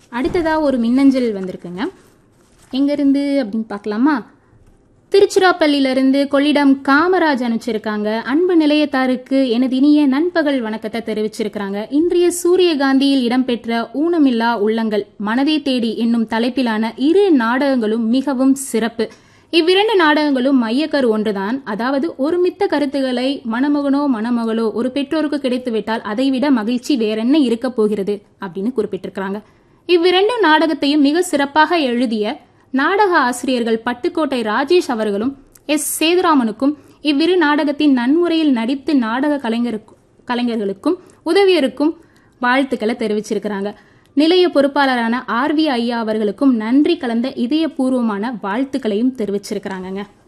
அடுத்ததாக ஒரு மின்னஞ்சல் வந்திருக்குங்க எங்கேருந்து அப்படின்னு பார்க்கலாமா திருச்சிராப்பள்ளியிலிருந்து கொள்ளிடம் காமராஜ் அனுப்பிச்சிருக்காங்க அன்பு நிலையத்தாருக்கு எனது இனிய நண்பகல் வணக்கத்தை தெரிவிச்சிருக்கிறாங்க இன்றைய சூரியகாந்தியில் இடம்பெற்ற ஊனமில்லா உள்ளங்கள் மனதை தேடி என்னும் தலைப்பிலான இரு நாடகங்களும் மிகவும் சிறப்பு இவ்விரண்டு நாடகங்களும் மையக்கரு ஒன்றுதான் அதாவது ஒருமித்த கருத்துக்களை மணமகனோ மணமகளோ ஒரு பெற்றோருக்கு கிடைத்துவிட்டால் அதைவிட மகிழ்ச்சி வேறென்ன இருக்கப் போகிறது அப்படின்னு குறிப்பிட்டிருக்கிறாங்க இவ்விரண்டு நாடகத்தையும் மிக சிறப்பாக எழுதிய நாடக ஆசிரியர்கள் பட்டுக்கோட்டை ராஜேஷ் அவர்களும் எஸ் சேதுராமனுக்கும் இவ்விரு நாடகத்தின் நன்முறையில் நடித்து நாடக கலைஞருக்கு கலைஞர்களுக்கும் உதவியருக்கும் வாழ்த்துக்களை தெரிவிச்சிருக்கிறாங்க நிலைய பொறுப்பாளரான ஆர் வி ஐயா அவர்களுக்கும் நன்றி கலந்த இதயபூர்வமான வாழ்த்துக்களையும் தெரிவிச்சிருக்கிறாங்கங்க